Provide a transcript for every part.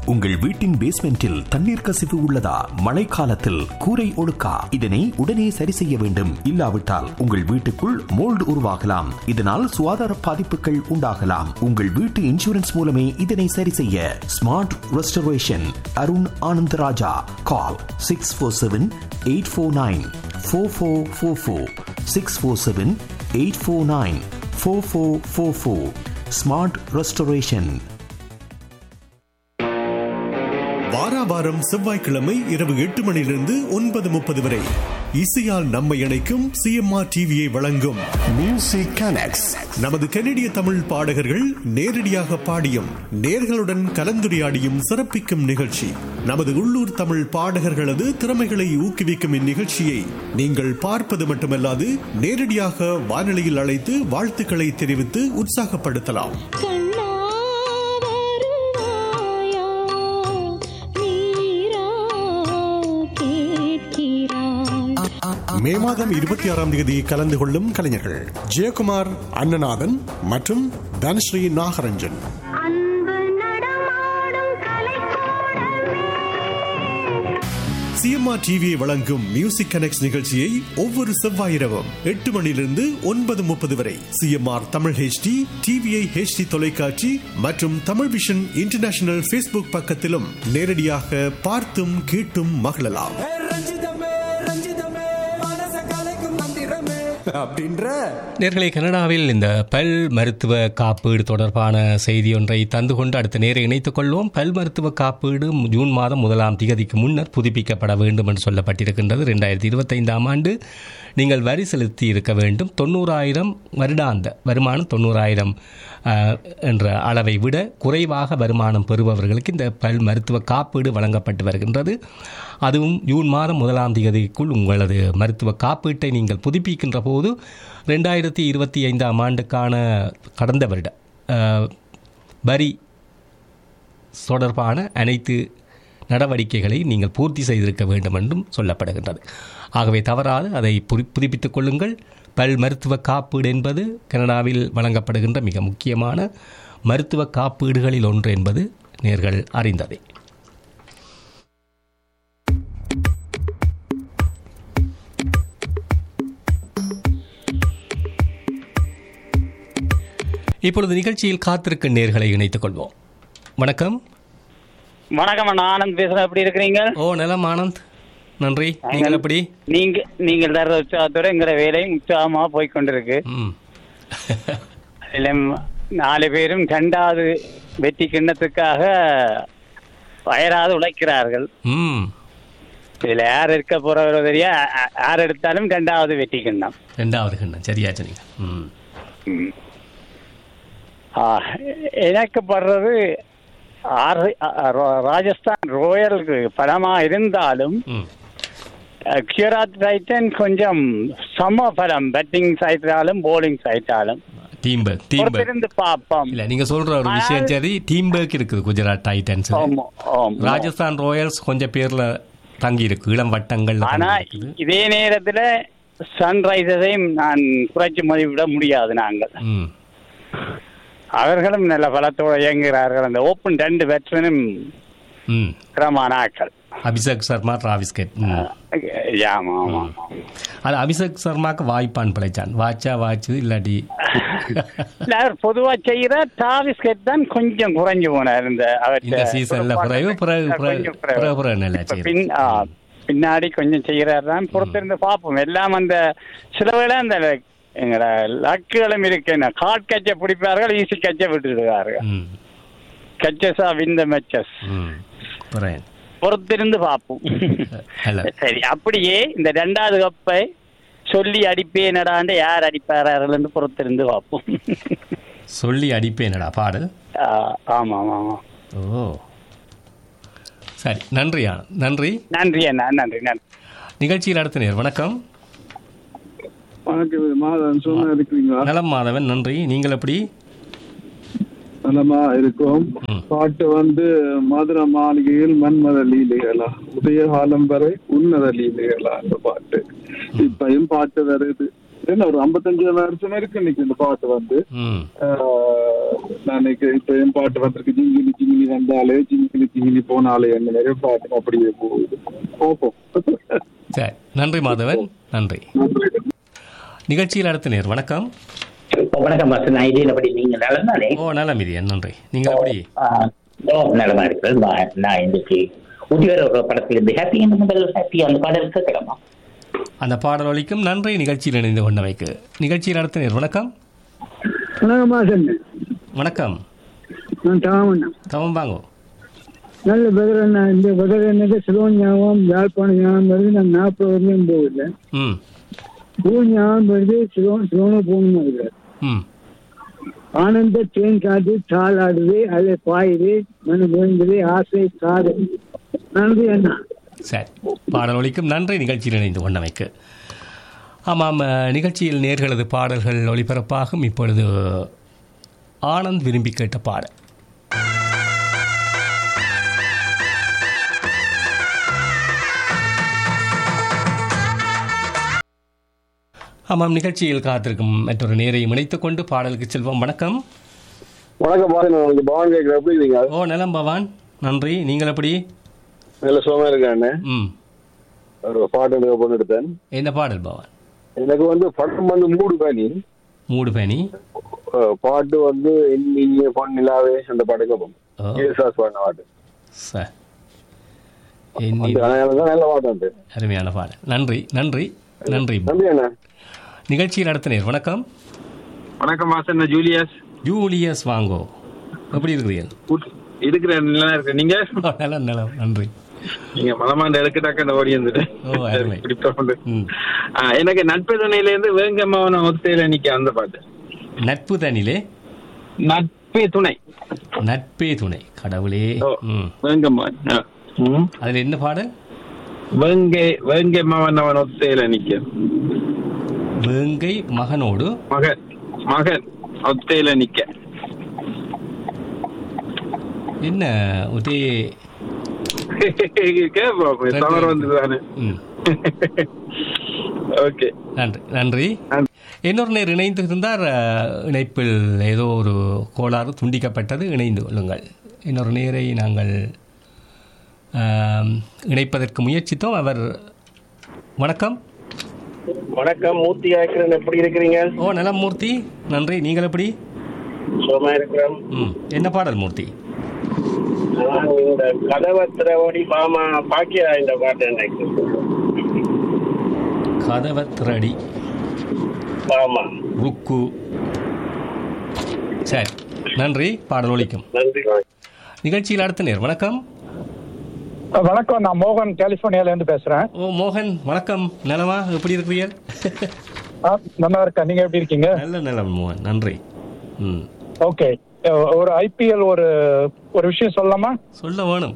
உங்கள் வீட்டின் பேஸ்மெண்டில் தண்ணீர் கசிவு உள்ளதா மழைக்காலத்தில் கூரை ஒழுக்கா இதனை உடனே சரி செய்ய வேண்டும் இல்லாவிட்டால் உங்கள் வீட்டுக்குள் மோல்டு உருவாகலாம் இதனால் சுகாதார பாதிப்புகள் உண்டாகலாம் உங்கள் வீட்டு இன்சூரன்ஸ் மூலமே இதனை சரி செய்ய smart restoration Arun Anandaraja call six four seven eight four nine four four four four six four seven eight four nine four four four four smart restoration வாராவாரம் செவ்வாய்க்கிழமை இரவு எட்டு மணியிலிருந்து ஒன்பது முப்பது வரை இசையால் நம்மை இணைக்கும் சிஎம்ஆர் டிவியை வழங்கும் மியூசிக் கனெக்ட்ஸ் நமது கனடிய தமிழ் பாடகர்கள் நேரடியாக பாடியும் நேர்களுடன் கலந்துரையாடியும் சிறப்பிக்கும் நிகழ்ச்சி நமது உள்ளூர் தமிழ் பாடகர்களது திறமைகளை ஊக்குவிக்கும் இந்நிகழ்ச்சியை நீங்கள் பார்ப்பது மட்டுமல்லாது நேரடியாக வானொலியில் அழைத்து வாழ்த்துக்களை தெரிவித்து உற்சாகப்படுத்தலாம் மே மாதம் இருபத்தி ஆறாம் தேதி கலந்து கொள்ளும் கலைஞர்கள் ஜெயக்குமார் அண்ணநாதன் மற்றும் தனஸ்ரீ நாகரஞ்சன் சிஎம்ஆர் டிவியை வழங்கும் மியூசிக் கனெக்ட் நிகழ்ச்சியை ஒவ்வொரு செவ்வாய் இரவும் எட்டு மணியிலிருந்து ஒன்பது முப்பது வரை CMR Tamil HD T V I HD தொலைக்காட்சி மற்றும் தமிழ் விஷன் இன்டர்நேஷனல் ஃபேஸ்புக் பக்கத்திலும் நேரடியாக பார்த்தும் கேட்டும் மகிழலாம் நேர்களை கனடாவில் இந்த பல் மருத்துவ காப்பீடு தொடர்பான செய்தி ஒன்றை தந்து கொண்டு அடுத்த நேரம் இணைத்துக் கொள்வோம் பல் மருத்துவ காப்பீடு ஜூன் மாதம் முதலாம் திகதிக்கு முன்னர் புதுப்பிக்கப்பட வேண்டும் என்று சொல்லப்பட்டிருக்கின்றது ரெண்டாயிரத்தி இருபத்தைந்தாம் ஆண்டு நீங்கள் வரி செலுத்தி இருக்க வேண்டும் தொண்ணூறாயிரம் வருடாந்த வருமானம் தொண்ணூறாயிரம் என்ற அளவை விட குறைவாக வருமானம் பெறுபவர்களுக்கு இந்த பல் மருத்துவ காப்பீடு வழங்கப்பட்டு வருகின்றது அதுவும் ஜூன் மாதம் முதலாம் தேதிக்குள் உங்களது மருத்துவ காப்பீட்டை நீங்கள் புதுப்பிக்கின்ற போது ரெண்டாயிரத்தி இருபத்தி ஐந்தாம் ஆண்டுக்கான கடந்த வருட வரி தொடர்பான அனைத்து நடவடிக்கைகளை நீங்கள் பூர்த்தி செய்திருக்க வேண்டும் என்றும் சொல்லப்படுகின்றது ஆகவே தவறாது அதை புதுப்பித்துக் கொள்ளுங்கள் பல் மருத்துவ காப்பீடு என்பது கனடாவில் வழங்கப்படுகின்ற மிக முக்கியமான மருத்துவ காப்பீடுகளில் ஒன்று என்பது நேர்கள் அறிந்ததே இப்பொழுது நிகழ்ச்சியில் காத்திருக்கும் நேர்களை இணைத்துக் கொள்வோம் வணக்கம் வணக்கம் அண்ணா ஆனந்த் பேசுறேன் எப்படி இருக்கிறீங்க ஓ நலம் ஆனந்த் நன்றி நீங்கள் எப்படி நீங்க நீங்கள் தர உற்சாகத்தோட எங்கிற வேலையும் உற்சாகமா போய் கொண்டிருக்கு நாலு பேரும் ரெண்டாவது வெற்றி கிண்ணத்துக்காக வயராது உழைக்கிறார்கள் இதுல யார் இருக்க போறவரோ தெரியா யார் எடுத்தாலும் ரெண்டாவது வெற்றி கிண்ணம் ரெண்டாவது கிண்ணம் சரியா சொன்னீங்க எனக்கு படுறது ராஜஸ்தான் ரோயலுக்கு படமா இருந்தாலும் கியூராத் டைட்டன் கொஞ்சம் சம பலம் பேட்டிங் சைட்டாலும் போலிங் சைட்டாலும் டீம் பேக் டீம் பேக் இருந்து பாப்போம் இல்ல நீங்க சொல்ற ஒரு விஷயம் சரி டீம் பேக் இருக்குது குஜராத் டைட்டன்ஸ் ராஜஸ்தான் ராயல்ஸ் கொஞ்சம் பேர்ல தங்கி இருக்கு இளம் வட்டங்கள் ஆனா இதே நேரத்துல சன்ரைசர்ஸையும் நான் குறைச்சி மதிப்பிட முடியாது நாங்கள் அவர்களும் நல்ல பலத்தோடு இயங்குகிறார்கள் அந்த ஓப்பன் ரெண்டு பேட்ஸ்மேனும் கிரமான ஆக்கள் அபிஷேக் சர்மா டிராவிஸ் கெட் ஆமா ஆமா அது அபிஷேக் சர்மாக்கு வாய்ப்பான் பிழைச்சான் வாச்சா வாச்சு இல்லாட்டி அவர் பொதுவா செய்யற டிராவிஸ் கெட் தான் கொஞ்சம் குறைஞ்சு போனார் இந்த இந்த சீசன்ல பிறகு பிறகு பிறகு பிறகு நல்லா பின்னாடி கொஞ்சம் செய்யறாரு தான் பொறுத்திருந்து பார்ப்போம் எல்லாம் அந்த சில வேளை அந்த எங்கட லக்குகளும் இருக்கு என்ன காட் கச்சை பிடிப்பார்கள் ஈஸி கச்சை விட்டுடுவார்கள் கச்சஸா வின் த மேட்சஸ் பொறுத்திருந்து பார்ப்போம் சரி அப்படியே இந்த ரெண்டாவது கப்பை சொல்லி அடிப்பேனடாண்டு யார் அடிப்பார்கள் பொறுத்திருந்து பார்ப்போம் சொல்லி அடிப்பேனடா பாடல் ஆமா ஆமா ஓ சரி நன்றி நன்றி நன்றி அண்ணா நன்றி நன்றி நிகழ்ச்சியில் அடுத்த நேர் வணக்கம் வணக்கம் மாதவன் சும்மா இருக்கிறீங்களா நலம் மாதவன் நன்றி நீங்கள் எப்படி நலமா இருக்கும் பாட்டு வந்து மதுர மாளிகையில் மன்மத லீலைகளா உதய காலம் வரை உன்னத லீலைகளா அந்த பாட்டு இப்பயும் பாட்டு வருது என்ன ஒரு ஐம்பத்தஞ்சு வருஷம் இருக்கு இன்னைக்கு இந்த பாட்டு வந்து ம் ஆஹ், நான் இன்னைக்கு இப்ப என் பாட்டு வந்திருக்கு ஜிங்கிலி ஜிங்கிலி வந்தாலே ஜிங்கிலி ஜிங்கிலி போனாலே என்ன நிறைய பாட்டு அப்படியே போகுது பார்ப்போம் சரி நன்றி மாதவன் நன்றி நிகழ்ச்சியில் அடுத்த நேர் வணக்கம் வணக்கம் பாஸ் நான் ஐடியில் படி நீங்க நலம் தானே ஓ நலம் இது நன்றி நீங்கள் எப்படி ஆஹ், ஓ நலமா இருக்கிறது நான் நான் இன்னைக்கு உத்தியோக ஒரு படத்தில் இருந்து ஹாப்பி இந்த முதல் ஹாப்பி அந்த பாடல் கேட்கலாமா அந்த பாடல் ஒலிக்கும் நன்றி நிகழ்ச்சியில் இணைந்து கொண்டமைக்கு நிகழ்ச்சியில் அடுத்த நேர் வணக்கம் வணக்கம்மா சொன்ன வணக்கம் நான் தாமண்ணா தவம் வாங்கோ நல்ல வெதர் என்ன இந்த வெதர் என்னது சிலோன் ஞாபகம் யாழ்ப்பாணம் ஞாபகம் வருது நான் நாற்பது வருடம் போகல ம் ஊர் ஞாபகம் வருது சிலோன் சிலோன போகணும் இருக்கிறார் ம் ஆனந்த தேன் காத்து தாளாடுது அதில் பாயுது மனு முயங்குது ஆசை காதல் நன்றி அண்ணா சரி பாடல் ஒலிக்கும் நன்றி நிகழ்ச்சியில் இணைந்து கொண்டமைக்கு ஆமாம் அஹ், நிகழ்ச்சியில் நேர்களது பாடல்கள் ஒளிபரப்பாகும் இப்பொழுது ஆனந்த் விரும்பி கேட்ட பாடல் ஆமாம் நிகழ்ச்சியில் காத்திருக்கும் மற்றொரு நேரை இணைத்துக் கொண்டு பாடலுக்கு செல்வோம் வணக்கம் வணக்கம் பாருங்க நான் பவன் கேட்குறேன் எப்படி இருக்கீங்க ஓ நலம் பவான் நன்றி நீங்கள் எப்படி நல்ல சுகமா இருக்கேன் ம் ஒரு பாட்டு எனக்கு பொண்ணு எடுத்தேன் என்ன பாடல் பவான் எனக்கு வந்து படம் வந்து மூடு பேனி மூடு பேணி அஹ் பாட்டு வந்து நீங்க பொன்னிலாவே அந்த பாட்டு கேட்போம் ஓ ஏசாஸ் பாடின பாட்டு சார் எண்ணி அந்த கல்யாணம் தான் நல்ல பாட்டு உண்டு அருமையான பாடல் நன்றி நன்றி நன்றி நன்றி அண்ணா நிகழ்ச்சியில் அடுத்த நேர் வணக்கம் வணக்கம் வாசன் நான் ஜூலியஸ் ஜூலியஸ் வாங்கோ எப்படி இருக்கிறீர்கள் கூட்டு- இருக்கிற நல்லா இருக்கு நீங்க ஓ, நலம் நலம் நன்றி நீங்க மலமாண்ட எடுக்கட்டாக்க அந்த ஓடி வந்துட்டேன் ஓ, அருமை. ம். எனக்கு நட்பு துணையில இருந்து வேங்கம்மாவன ஒத்தையில நிக்க அந்த பாட்டு நட்பு தனிலே நட்பே துணை நட்பே துணை கடவுளே ஓ. ம் வேங்கம்மாவன் ஆ. ம். அதில் என்ன பாடல் வேங்கை வேங்கம்மாவன் அவன் ஒத்தையில நிக்க வேங்கை மகனோடு மகன் மகன் ஒத்தையில நிக்க என்ன ஒரே கேப்போம் தவறு வந்ததுதானே ம் ஓகே நன்றி நன்றி இன்னொரு நேர் இணைந்து இருந்தார் அஹ், இணைப்பில் ஏதோ ஒரு கோளாறு துண்டிக்கப்பட்டது இணைந்து கொள்ளுங்கள் இன்னொரு நேரை நாங்கள் ஆம், இணைப்பதற்கு முயற்சித்தோம் அவர் வணக்கம் வணக்கம் மூர்த்தி ஆக்கிறன் எப்படி இருக்கிறீங்க ஓ நலம் மூர்த்தி நன்றி நீங்கள் எப்படி சுகமா இருக்கிறோம் ம் என்ன பாடல் மூர்த்தி நான் இந்த கதவை திரவடி மாமா பாக்கியா இந்த பாட்டு எனக்கு கதவ திரடி மாமா ருக்கு சரி நன்றி பாடல் ஒலிக்கும் நன்றி நிகழ்ச்சியில் அடுத்த நேர் வணக்கம் வணக்கம் நான் மோகன் கலிபோர்னியால இருந்து பேசுறேன் ஓ மோகன் வணக்கம் நலமா எப்படி இருக்கிறீர்கள் ஆ, நல்லா இருக்கேன் நீங்க எப்படி இருக்கீங்க நல்ல நலம் மோகன் நன்றி ம் ஓகே ஒரு ஐபிஎல் ஒரு ஒரு விஷயம் சொல்லலாமா சொல்ல வேணும்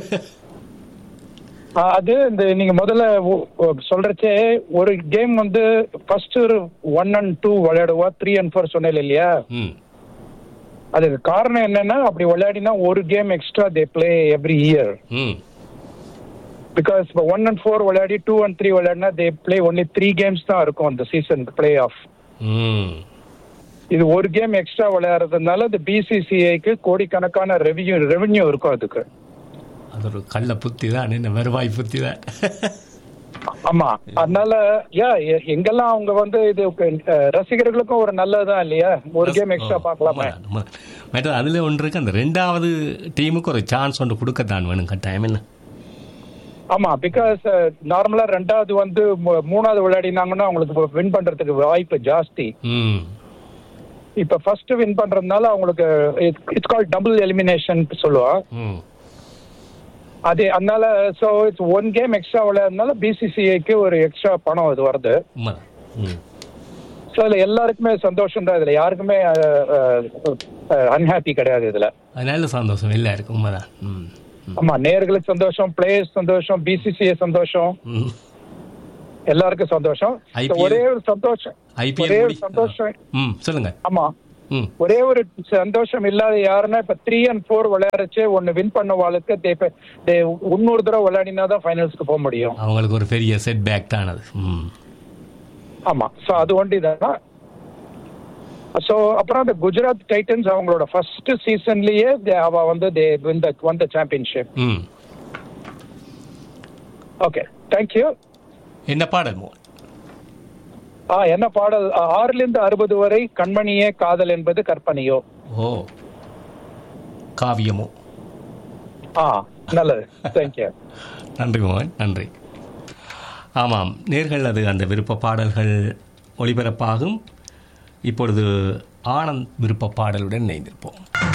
ஆ, அது இந்த நீங்க முதல்ல ஒ- ஒ- சொல்றச்சே ஒரு கேம் வந்து ஃபர்ஸ்ட் ஒன் அண்ட் டூ விளையாடுவா த்ரீ அண்ட் ஃபோர் சொன்னேன் இல்லையா ம் அதுக்கு காரணம் என்னன்னா அப்படி விளையாடினா ஒரு game extra they play every year ம் பிகாஸ் இப்போ ஒன் அண்ட் ஃபோர் விளையாடி டூ அண்ட் த்ரீ விளையாடினா they play only three games தான் இருக்கும் அந்த சீசன் பிளே ஆஃப் ம் இது ஒரு கேம் எக்ஸ்ட்ரா விளையாடுறதுனால இந்த பிசிசிஐக்கு கோடிக்கணக்கான ரெவன்யூ ரெவன்யூ இருக்கும் அதுக்கு அது ஒரு கள்ள புத்தி தான் என்ன வருவாய் புத்தி தான் ஆமா அதனால யா எ- எங்கெல்லாம் அவங்க வந்து இது அஹ், ரசிகர்களுக்கும் ஒரு நல்லதுதான் இல்லையா ஒரு கேம் எக்ஸ்ட்ரா பார்க்கலாமே மேட்டர் அதில் ஒன்று இருக்கு அந்த ரெண்டாவது டீமுக்கு ஒரு சான்ஸ் ஒன்று கொடுக்கத்தான் வேணும் கட்டாயம் என்ன ஆமா பிகாஸ் நார்மலா ரெண்டாவது வந்து மூ- மூணாவது விளையாடினாங்கன்னா அவங்களுக்கு வின் பண்றதுக்கு வாய்ப்பு ஜாஸ்தி ம் இப்ப ஃபர்ஸ்ட் வின் பண்றதுனால அவங்களுக்கு இட்ஸ் கால் டபுள் எலிமினேஷன் சொல்லுவா ம் அது அதனால so it's one game extra விளையாடுறதுனால பிசிசிஐக்கு ஒரு எக்ஸ்ட்ரா பணம் அது வருது உண்மைதான் ம் ஸோ இதுல எல்லாருக்குமே சந்தோஷம் தான் இதுல யாருக்குமே அன்ஹாப்பி கிடையாது இதுல அது நல்ல சந்தோஷம் இல்லை இருக்கு உண்மைதான் ம் ஆமா நேர்களுக்கு சந்தோஷம் பிளேயர்ஸ் சந்தோஷம் பிசிசிஐ சந்தோஷம் ம் எல்லாருக்கும் சந்தோஷம் So, IPL ஒரே ஒரு சந்தோஷம் ஐபிஎல் ஒரே ஒரு முடி சந்தோஷம் ம் சொல்லுங்க ஆமா ம் ஒரே ஒரு சந்தோஷம் இல்லாத யாருன்னா இப்ப த்ரீ அண்ட் ஃபோர் விளையாடுச்சு ஒன்னு வின் பண்ணவாளுக்கு they இப்ப they இன்னொரு தடவை விளையாடினா தான் ஃபைனல்ஸ்க்கு போக முடியும் அவங்களுக்கு ஒரு பெரிய செட் பேக் தான் அது ம் ஆமா ஸோ அது ஒண்டி தான் ஸோ அப்புறம் அந்த குஜராத் டைட்டன்ஸ் அவங்களோட ஃபர்ஸ்ட் சீசன்லயே அவ வந்து they win the won the championship hmm okay thank you என்ன பாடல் மோகன் ஆ என்ன பாடல் ஆ, ஆறிலிருந்து அறுபது வரை கண்மணியே காதல் என்பது கற்பனையோ ஓ காவியமோ ஆ நல்லது தேங்க்யூ நன்றி மோகன் நன்றி ஆமாம் நேர்கள் அது அந்த விருப்ப பாடல்கள் ஒளிபரப்பாகும் இப்பொழுது ஆனந்த் விருப்ப பாடலுடன் இணைந்திருப்போம்